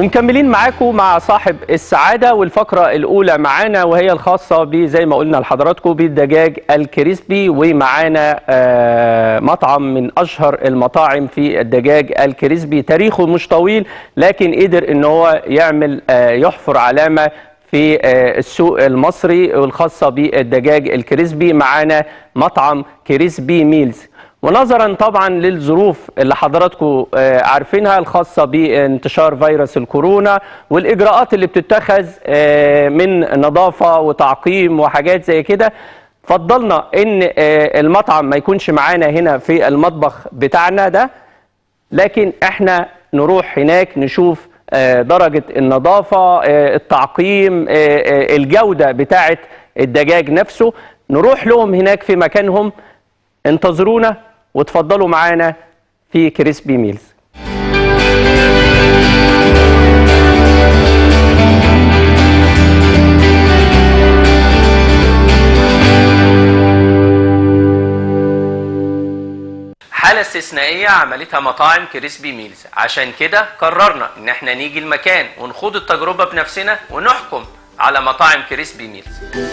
ومكملين معاكم مع صاحب السعادة والفقرة الأولى معانا وهي الخاصة بزي ما قلنا لحضراتكم بالدجاج الكريسبي ومعانا آه، مطعم من أشهر المطاعم في الدجاج الكريسبي تاريخه مش طويل لكن قدر إن هو يعمل آه، يحفر علامة في آه، السوق المصري والخاصة بالدجاج الكريسبي معانا مطعم كريسبي ميلز ونظرا طبعا للظروف اللي حضراتكم آه، عارفينها الخاصه بانتشار فيروس الكورونا والاجراءات اللي بتتخذ آه، من نظافه وتعقيم وحاجات زي كده فضلنا ان آه، المطعم ما يكونش معانا هنا في المطبخ بتاعنا ده لكن احنا نروح هناك نشوف آه، درجة النظافة آه، التعقيم آه، آه، الجودة بتاعة الدجاج نفسه نروح لهم هناك في مكانهم انتظرونا وتفضلوا معانا في كريسبي ميلز حالة استثنائية عملتها مطاعم كريسبي ميلز عشان كده قررنا ان احنا نيجي المكان ونخوض التجربة بنفسنا ونحكم على مطاعم كريسبي ميلز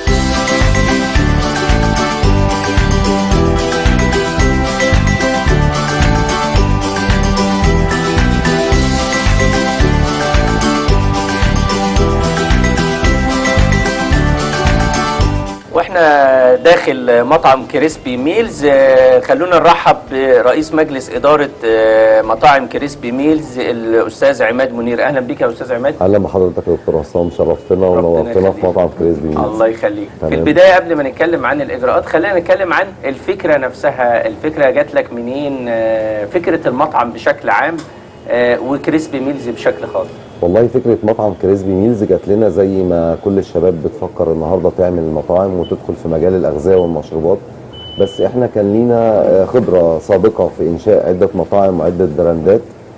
واحنا داخل مطعم كريسبي ميلز آه، خلونا نرحب برئيس مجلس اداره آه، مطاعم كريسبي ميلز الاستاذ عماد منير اهلا بك يا استاذ عماد اهلا بحضرتك يا دكتور عصام شرفتنا ونورتنا يخليك. في مطعم كريسبي ميلز الله يخليك في تمام. البدايه قبل ما نتكلم عن الاجراءات خلينا نتكلم عن الفكره نفسها الفكره جات لك منين آه، فكره المطعم بشكل عام آه، وكريسبي ميلز بشكل خاص والله فكره مطعم كريسبي ميلز جات لنا زي ما كل الشباب بتفكر النهارده تعمل مطاعم وتدخل في مجال الاغذيه والمشروبات بس احنا كان لينا آه، خبره سابقه في انشاء عده مطاعم وعده براندات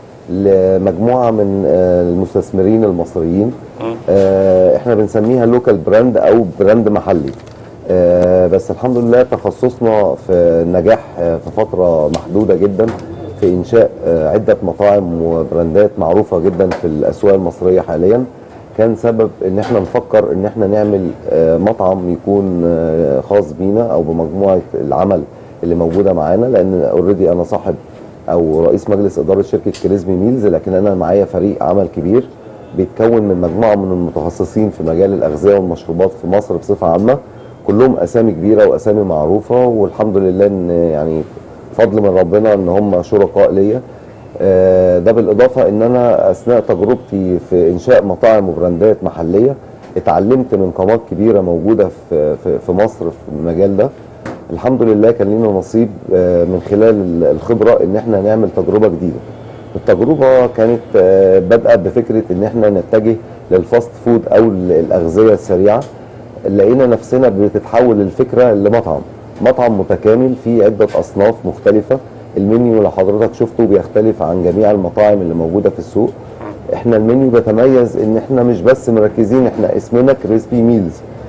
لمجموعه من آه، المستثمرين المصريين آه، احنا بنسميها لوكال براند او براند محلي آه، بس الحمد لله تخصصنا في النجاح آه، في فتره محدوده جدا في انشاء آه، عده مطاعم وبراندات معروفه جدا في الاسواق المصريه حاليا كان سبب ان احنا نفكر ان احنا نعمل آه، مطعم يكون آه، خاص بينا او بمجموعه العمل اللي موجوده معانا لان اوريدي انا صاحب او رئيس مجلس اداره شركه كريسبي ميلز لكن انا معايا فريق عمل كبير بيتكون من مجموعه من المتخصصين في مجال الاغذيه والمشروبات في مصر بصفه عامه كلهم اسامي كبيره واسامي معروفه والحمد لله ان يعني فضل من ربنا ان هم شركاء ليا آه، ده بالاضافه ان انا اثناء تجربتي في انشاء مطاعم وبراندات محليه اتعلمت من قامات كبيره موجوده في في في مصر في المجال ده الحمد لله كان لينا نصيب آه، من خلال الخبره ان احنا نعمل تجربه جديده التجربه كانت آه، بادئه بفكره ان احنا نتجه للفاست فود او الاغذيه السريعه لقينا نفسنا بتتحول الفكره لمطعم مطعم متكامل فيه عده اصناف مختلفه المنيو اللي حضرتك شفته بيختلف عن جميع المطاعم اللي موجوده في السوق احنا المنيو بيتميز ان احنا مش بس مركزين احنا اسمنا كريسبي ميلز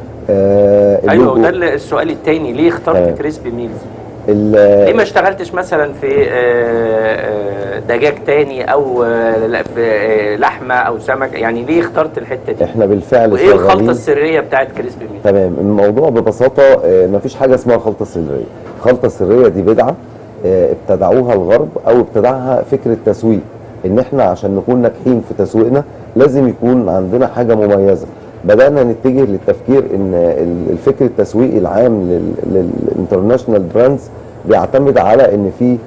آه ايوه اللوجو- وده اللي- السؤال التاني ليه اخترت تمام. كريسبي ميلز ال- ليه ما اشتغلتش مثلا في آه، آه، دجاج تاني او آه، لا، في آه، لحمه او سمك يعني ليه اخترت الحته دي احنا بالفعل وايه الخلطه شغالين- السريه بتاعت كريسبي ميلز تمام الموضوع ببساطه آه، مفيش حاجه اسمها خلطه سريه الخلطه السريه دي بدعه آه، ابتدعوها الغرب او ابتدعها فكره تسويق ان احنا عشان نكون ناجحين في تسويقنا لازم يكون عندنا حاجه مميزه بدانا نتجه للتفكير ان ال- الفكر التسويقي العام للانترناشونال براندز بيعتمد على ان في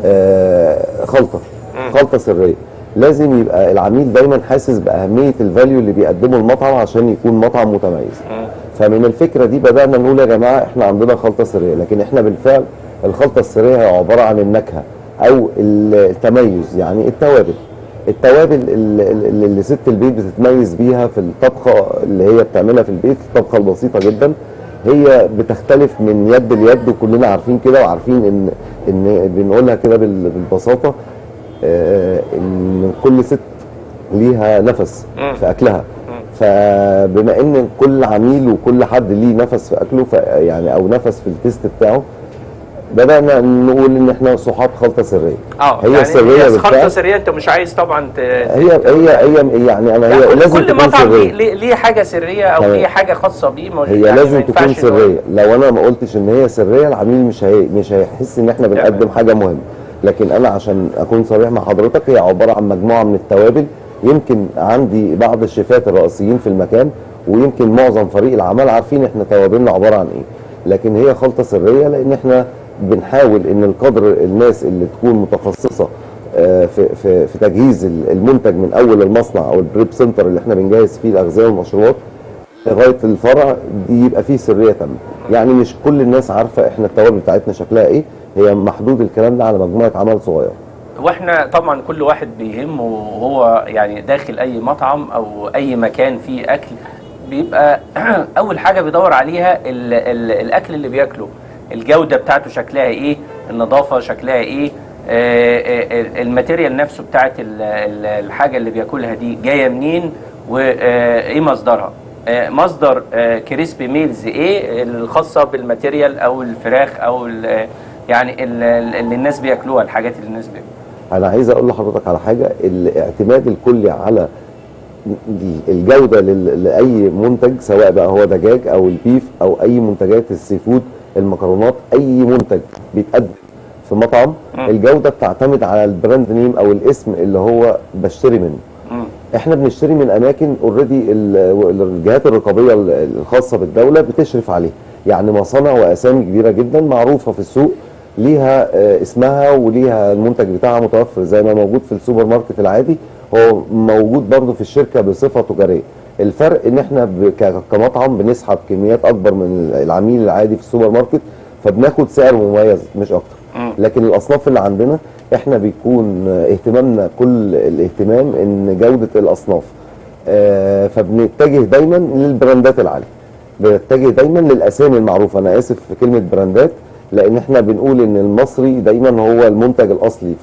آه، خلطه خلطه سريه لازم يبقى العميل دايما حاسس باهميه الفاليو اللي بيقدمه المطعم عشان يكون مطعم متميز فمن الفكره دي بدانا نقول يا جماعه احنا عندنا خلطه سريه لكن احنا بالفعل الخلطه السريه هي عباره عن النكهه او التميز يعني التوابل التوابل اللي, اللي اللي ست البيت بتتميز بيها في الطبخه اللي هي بتعملها في البيت الطبخه البسيطه جدا هي بتختلف من يد ليد وكلنا عارفين كده وعارفين ان ان بنقولها كده بال- بالبساطه آه، ان كل ست ليها نفس مم. في اكلها فبما ان كل عميل وكل حد ليه نفس في اكله ف- يعني او نفس في التيست بتاعه بدانا نقول ان احنا صحاب خلطه سريه اه هي يعني سريه هي خلطه بالفعل سريه انت مش عايز طبعا ت... هي هي هي يعني انا هي كل, لازم كل تكون مطعم ليه, سريه ليه, ليه حاجه سريه او تمام. ليه حاجه خاصه بيه مش- هي يعني ما لازم تكون ينفعش إن هو- سريه لو انا ما قلتش ان هي سريه العميل مش هي مش هيحس ان احنا بنقدم تمام. حاجه مهمه لكن انا عشان اكون صريح مع حضرتك هي عباره عن مجموعه من التوابل يمكن عندي بعض الشيفات الرئيسيين في المكان ويمكن معظم فريق العمل عارفين احنا توابلنا عباره عن ايه لكن هي خلطه سريه لان احنا بنحاول ان القدر الناس اللي تكون متخصصه آه، في في في تجهيز المنتج من اول المصنع او البريب سنتر اللي احنا بنجهز فيه الاغذيه والمشروبات لغايه الفرع دي يبقى فيه سريه تامه يعني مش كل الناس عارفه احنا التوابل بتاعتنا شكلها ايه هي محدود الكلام ده على مجموعه عمل صغيره واحنا طبعا كل واحد بيهمه وهو يعني داخل اي مطعم او اي مكان فيه اكل بيبقى اول حاجه بيدور عليها ال ال الاكل اللي بياكله الجوده بتاعته شكلها ايه النظافه شكلها ايه آه، آه، الماتيريال نفسه بتاعت ال- ال- الحاجه اللي بياكلها دي جايه منين وايه مصدرها آه، مصدر آه، كريسبي ميلز ايه الخاصه بالماتيريال او الفراخ او ال- يعني ال- ال- اللي الناس بياكلوها الحاجات اللي الناس بياكلوها انا عايز اقول لحضرتك على حاجه الاعتماد الكلي على الجوده لل- لاي منتج سواء بقى هو دجاج او البيف او اي منتجات السي فود المكرونات اي منتج بيتقدم في مطعم مم. الجوده بتعتمد على البراند نيم او الاسم اللي هو بشتري منه مم. احنا بنشتري من اماكن اوريدي الجهات الرقابيه ال- الخاصه بالدوله بتشرف عليه يعني مصانع واسامي كبيره جدا معروفه في السوق ليها آه، اسمها وليها المنتج بتاعها متوفر زي ما موجود في السوبر ماركت العادي هو موجود برضه في الشركه بصفه تجاريه الفرق ان احنا ب- ك- كمطعم بنسحب كميات اكبر من العميل العادي في السوبر ماركت فبناخد سعر مميز مش اكتر مم. لكن الاصناف اللي عندنا احنا بيكون اهتمامنا كل الاهتمام ان جوده الاصناف آه، فبنتجه دايما للبراندات العاليه بنتجه دايما للاسامي المعروفه انا اسف في كلمه براندات لان احنا بنقول ان المصري دايما هو المنتج الاصلي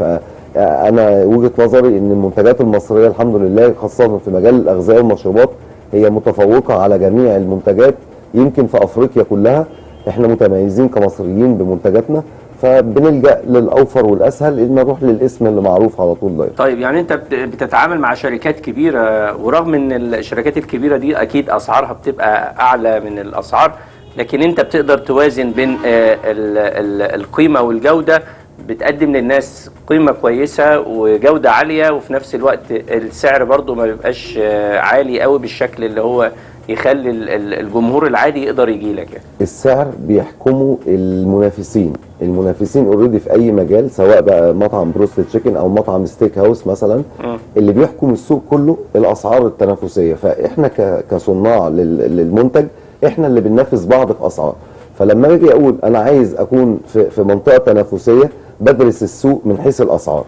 فانا وجهه نظري ان المنتجات المصريه الحمد لله خاصه في مجال الاغذيه والمشروبات هي متفوقه على جميع المنتجات يمكن في افريقيا كلها احنا متميزين كمصريين بمنتجاتنا فبنلجا للاوفر والاسهل ان نروح للاسم اللي معروف على طول ده طيب يعني انت بت- بتتعامل مع شركات كبيره ورغم ان الشركات الكبيره دي اكيد اسعارها بتبقى اعلى من الاسعار لكن انت بتقدر توازن بين آه، ال- ال- القيمه والجوده بتقدم للناس قيمه كويسه وجوده عاليه وفي نفس الوقت السعر برضو ما بيبقاش آه، عالي قوي بالشكل اللي هو يخلي ال- ال- الجمهور العادي يقدر يجي لك يعني. السعر بيحكمه المنافسين المنافسين اوريدي في اي مجال سواء بقى مطعم بروستد تشيكن او مطعم ستيك هاوس مثلا مم. اللي بيحكم السوق كله الاسعار التنافسيه فاحنا ك- كصناع لل- للمنتج احنا اللي بننافس بعض في اسعار فلما اجي اقول انا عايز اكون في في منطقه تنافسيه بدرس السوق من حيث الاسعار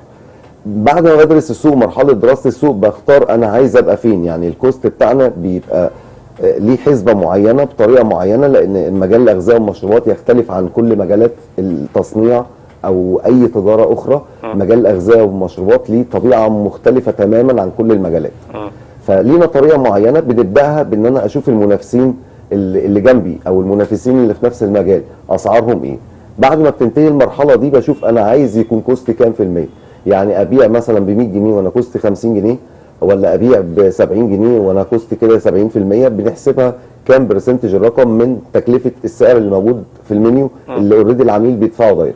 بعد ما بدرس السوق مرحله دراسه السوق بختار انا عايز ابقى فين يعني الكوست بتاعنا بيبقى آه، ليه حسبه معينه بطريقه معينه لان مجال الاغذيه والمشروبات يختلف عن كل مجالات التصنيع او اي تجاره اخرى مجال الاغذيه والمشروبات ليه طبيعه مختلفه تماما عن كل المجالات مم. فلينا طريقه معينه بنبداها بان انا اشوف المنافسين اللي اللي جنبي او المنافسين اللي في نفس المجال اسعارهم ايه بعد ما بتنتهي المرحله دي بشوف انا عايز يكون كوستي كام في الميه يعني ابيع مثلا ب 100 جنيه وانا كوستي 50 جنيه ولا ابيع ب 70 جنيه وانا كوستي كده 70% بنحسبها كام برسنتج الرقم من تكلفه السعر اللي موجود في المنيو اللي اوريدي العميل بيدفعه دايركت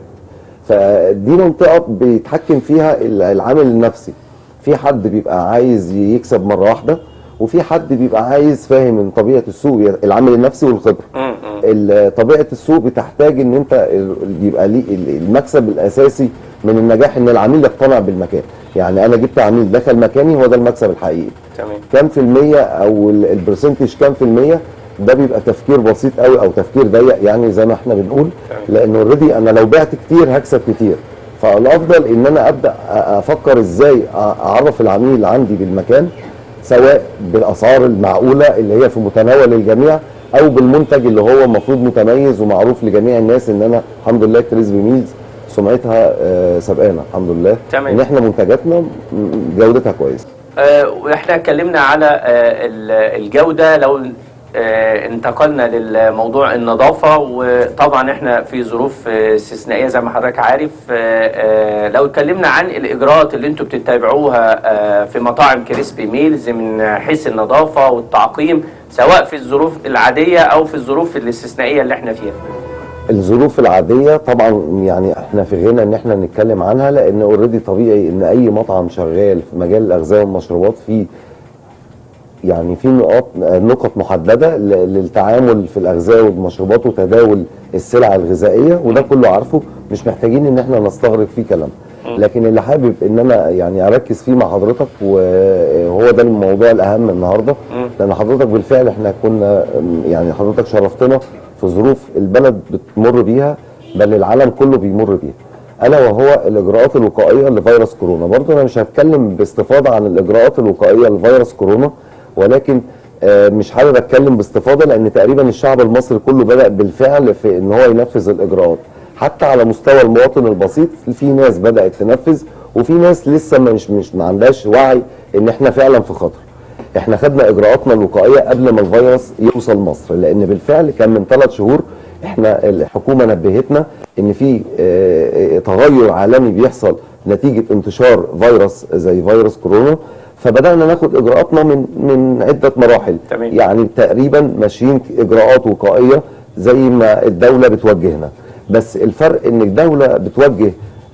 فدي منطقه بيتحكم فيها العامل النفسي في حد بيبقى عايز يكسب مره واحده وفي حد بيبقى عايز فاهم من طبيعه السوق العامل النفسي والخبره مم. مم. ال- طبيعه السوق بتحتاج ان انت ال- يبقى ليه ال- المكسب الاساسي من النجاح ان العميل يقتنع بالمكان يعني انا جبت عميل دخل مكاني هو ده المكسب الحقيقي تمام كام في المية او ال- البرسنتج كام في المية ده بيبقى تفكير بسيط قوي او تفكير ضيق يعني زي ما احنا بنقول لان اوريدي انا لو بعت كتير هكسب كتير فالافضل ان انا ابدا أ- افكر ازاي أ- اعرف العميل عندي بالمكان سواء بالاسعار المعقوله اللي هي في متناول الجميع او بالمنتج اللي هو المفروض متميز ومعروف لجميع الناس ان انا الحمد لله كريسبي ميلز سمعتها آه، سبقانا الحمد لله تمام. ان احنا منتجاتنا م- جودتها كويسه آه، واحنا اتكلمنا على آه، ال- الجوده لو آه، انتقلنا للموضوع النظافة وطبعا احنا في ظروف آه، استثنائية زي ما حضرتك عارف آه، آه، لو اتكلمنا عن الإجراءات اللي انتوا بتتبعوها آه، في مطاعم كريسبي ميلز من حيث النظافة والتعقيم سواء في الظروف العادية أو في الظروف الاستثنائية اللي احنا فيها الظروف العاديه طبعا يعني احنا في غنى ان احنا نتكلم عنها لان اوريدي طبيعي ان اي مطعم شغال في مجال الاغذيه والمشروبات فيه يعني في نقاط نقط محدده ل- للتعامل في الاغذيه والمشروبات وتداول السلع الغذائيه وده كله عارفه مش محتاجين ان احنا نستغرق فيه كلام لكن اللي حابب ان انا يعني اركز فيه مع حضرتك وهو ده الموضوع الاهم النهارده لان حضرتك بالفعل احنا كنا يعني حضرتك شرفتنا في ظروف البلد بتمر بيها بل العالم كله بيمر بيها الا وهو الاجراءات الوقائيه لفيروس كورونا برضه انا مش هتكلم باستفاضه عن الاجراءات الوقائيه لفيروس كورونا ولكن آه، مش حابب اتكلم باستفاضه لان تقريبا الشعب المصري كله بدا بالفعل في ان هو ينفذ الاجراءات حتى على مستوى المواطن البسيط في ناس بدات تنفذ وفي ناس لسه مش مش ما عندهاش وعي ان احنا فعلا في خطر احنا خدنا اجراءاتنا الوقائيه قبل ما الفيروس يوصل مصر لان بالفعل كان من ثلاث شهور احنا الحكومه نبهتنا ان في آه، آه، تغير عالمي بيحصل نتيجه انتشار فيروس زي فيروس كورونا فبدانا ناخد اجراءاتنا من من عده مراحل تمام. يعني تقريبا ماشيين اجراءات وقائيه زي ما الدوله بتوجهنا بس الفرق ان الدوله بتوجه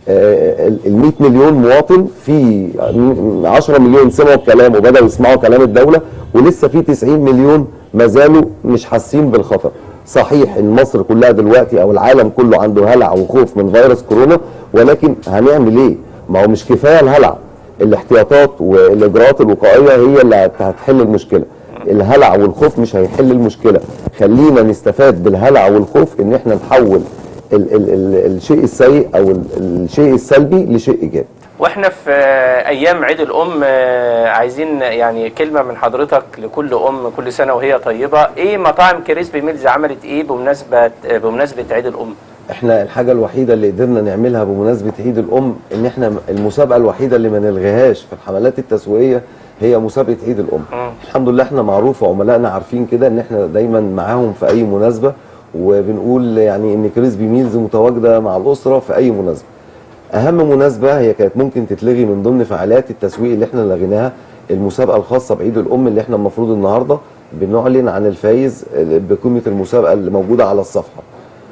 ال 100 مليون مواطن في 10 مليون سمعوا الكلام وبداوا يسمعوا كلام الدوله ولسه في 90 مليون ما زالوا مش حاسين بالخطر صحيح ان مصر كلها دلوقتي او العالم كله عنده هلع وخوف من فيروس كورونا ولكن هنعمل ايه ما هو مش كفايه الهلع الاحتياطات والاجراءات الوقائيه هي اللي هت- هتحل المشكله الهلع والخوف مش هيحل المشكله خلينا نستفاد بالهلع والخوف ان احنا نحول ال ال ال الشيء السيء او ال الشيء السلبي لشيء ايجابي واحنا في آه، ايام عيد الام آه، عايزين يعني كلمه من حضرتك لكل ام كل سنه وهي طيبه ايه مطاعم كريسبي ميلز عملت ايه بمناسبه آه، بمناسبه عيد الام احنا الحاجه الوحيده اللي قدرنا نعملها بمناسبه عيد الام ان احنا المسابقه الوحيده اللي ما نلغيهاش في الحملات التسويقيه هي مسابقه عيد الام مم. الحمد لله احنا معروف وعملائنا عارفين كده ان احنا دايما معاهم في اي مناسبه وبنقول يعني ان كريسبي ميلز متواجده مع الاسره في اي مناسبه اهم مناسبه هي كانت ممكن تتلغي من ضمن فعاليات التسويق اللي احنا لغيناها المسابقه الخاصه بعيد الام اللي احنا المفروض النهارده بنعلن عن الفايز بقيمه المسابقه اللي موجوده على الصفحه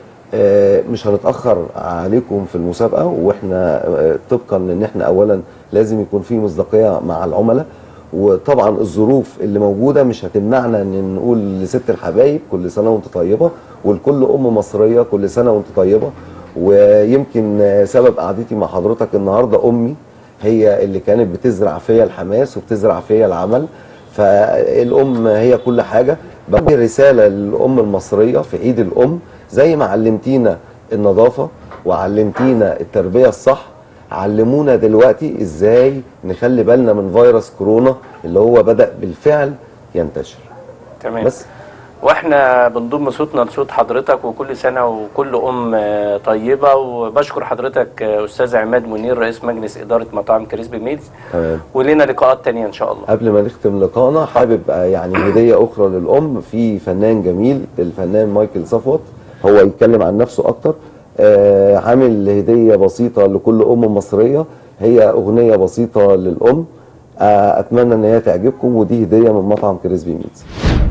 آه، مش هنتاخر عليكم في المسابقه واحنا آه، طبقا ان احنا اولا لازم يكون في مصداقيه مع العملاء وطبعا الظروف اللي موجوده مش هتمنعنا ان نقول لست الحبايب كل سنه وانت طيبه ولكل ام مصريه كل سنه وانت طيبه ويمكن آه، سبب قعدتي مع حضرتك النهارده امي هي اللي كانت بتزرع فيا الحماس وبتزرع فيا العمل فالام هي كل حاجه بقى رساله للام المصريه في عيد الام زي ما علمتينا النظافه وعلمتينا التربيه الصح علمونا دلوقتي ازاي نخلي بالنا من فيروس كورونا اللي هو بدا بالفعل ينتشر تمام بس واحنا بنضم صوتنا لصوت حضرتك وكل سنه وكل ام آه، طيبه وبشكر حضرتك آه، استاذ عماد منير رئيس مجلس اداره مطاعم كريسبي ميلز تمام ولنا لقاءات تانية ان شاء الله قبل ما نختم لقائنا حابب آه، يعني هديه اخرى للام في فنان جميل الفنان مايكل صفوت هو يتكلم عن نفسه اكتر آه، عامل هديه بسيطه لكل ام مصريه هي اغنيه بسيطه للام آه، اتمنى ان هي تعجبكم ودي هديه من مطعم كريسبي ميتس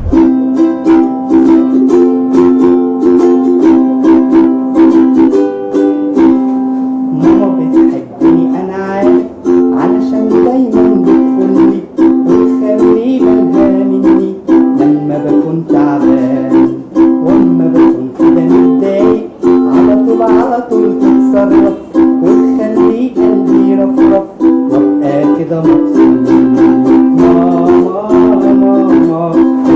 ماما بتحبني انا عارف علشان دايما بتقولي وتخلي بالها مني لما بكون تعبان واما بكون كده متضايق على طول على طول تتصرف وتخلي قلبي رفرف وابقى كده مبسوط ماما ماما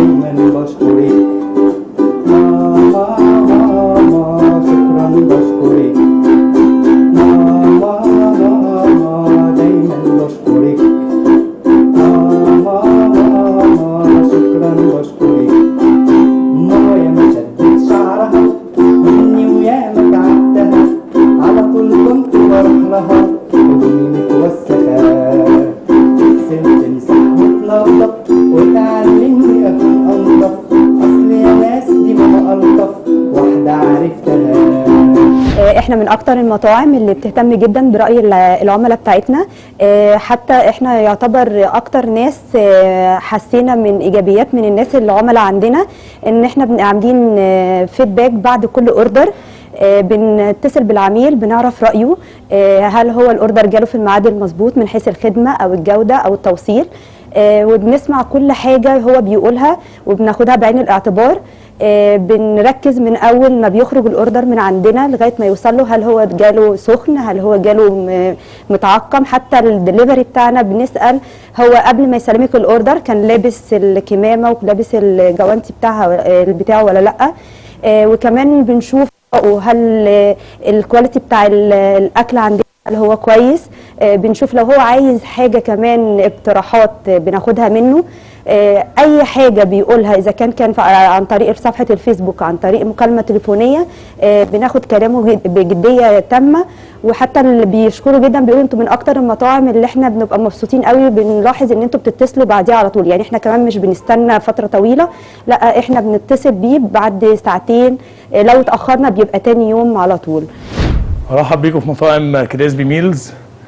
احنا من اكتر المطاعم اللي بتهتم جدا براي الع- العملاء بتاعتنا آه، حتى احنا يعتبر اكتر ناس آه، حسينا من ايجابيات من الناس العملاء عندنا ان احنا بن- عاملين فيدباك بعد كل اوردر آه، بنتصل بالعميل بنعرف رايه آه، هل هو الاوردر جاله في الميعاد المظبوط من حيث الخدمه او الجوده او التوصيل آه، وبنسمع كل حاجه هو بيقولها وبناخدها بعين الاعتبار آه، بنركز من اول ما بيخرج الاوردر من عندنا لغايه ما يوصل له هل هو جاله سخن هل هو جاله م- متعقم حتى الدليفري بتاعنا بنسال هو قبل ما يسلمك الاوردر كان لابس الكمامه ولابس الجوانتي بتاعها آه، بتاعه ولا لا آه، وكمان بنشوف هل آه، الكواليتي بتاع ال- الاكل عندنا هل هو كويس آه، بنشوف لو هو عايز حاجه كمان اقتراحات آه، بناخدها منه آه، اي حاجه بيقولها اذا كان كان ف- عن طريق صفحه الفيسبوك عن طريق مكالمه تليفونيه آه، بناخد كلامه جد- بجديه تامه وحتى اللي بيشكروا جدا بيقولوا انتوا من اكتر المطاعم اللي احنا بنبقى مبسوطين قوي بنلاحظ ان انتوا بتتصلوا بعديها على طول يعني احنا كمان مش بنستنى فتره طويله لا احنا بنتصل بيه بعد ساعتين آه، لو اتاخرنا بيبقى تاني يوم على طول ارحب بيكم في مطاعم كريسبي ميلز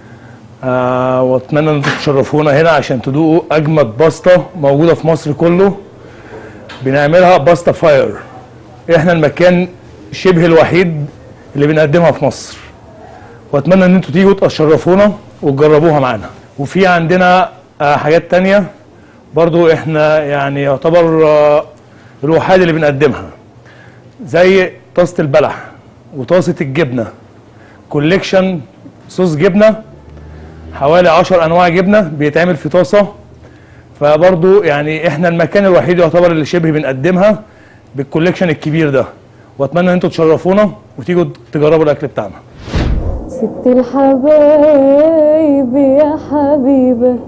آه واتمنى ان انتم تشرفونا هنا عشان تدوقوا اجمد باستا موجوده في مصر كله بنعملها باستا فاير احنا المكان شبه الوحيد اللي بنقدمها في مصر واتمنى ان انتوا تيجوا تشرفونا وتجربوها معانا وفي عندنا آه حاجات تانية برضو احنا يعني يعتبر آه الوحيد اللي بنقدمها زي طاسه البلح وطاسه الجبنه كوليكشن صوص جبنه حوالي 10 انواع جبنه بيتعمل في طاسه فبرضو يعني احنا المكان الوحيد يعتبر اللي شبه بنقدمها بالكوليكشن الكبير ده واتمنى ان انتوا تشرفونا وتيجوا تجربوا الاكل بتاعنا ست الحبايب يا حبيبة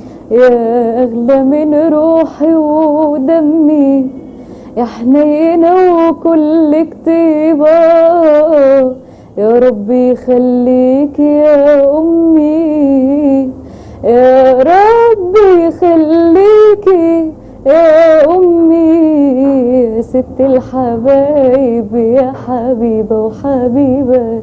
يا أغلى من روحي ودمي يا حنينة وكل كتيبة يا ربي يخليك يا أمي يا ربي يخليكي يا أمي يا ست الحبايب يا حبيبة وحبيبة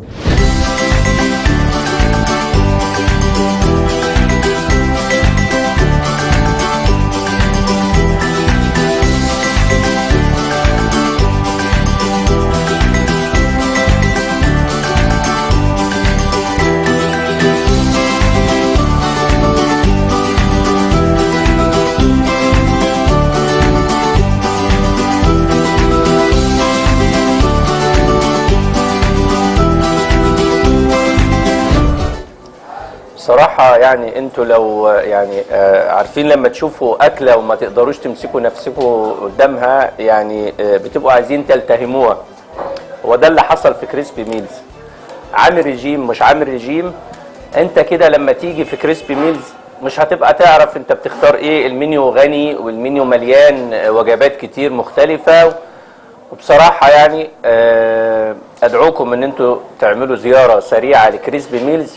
بصراحة يعني انتوا لو يعني آه، عارفين لما تشوفوا أكلة وما تقدروش تمسكوا نفسكم قدامها يعني آه، بتبقوا عايزين تلتهموها هو ده اللي حصل في كريسبي ميلز عامل ريجيم مش عامل ريجيم انت كده لما تيجي في كريسبي ميلز مش هتبقى تعرف انت بتختار ايه المنيو غني والمنيو مليان آه، وجبات كتير مختلفة وبصراحة يعني آه، أدعوكم إن أنتوا تعملوا زيارة سريعة لكريسبي ميلز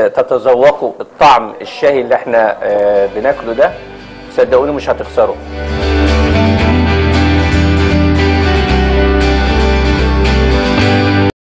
وتتذوقوا الطعم الشهي اللي احنا آه، بناكله ده صدقوني مش هتخسروا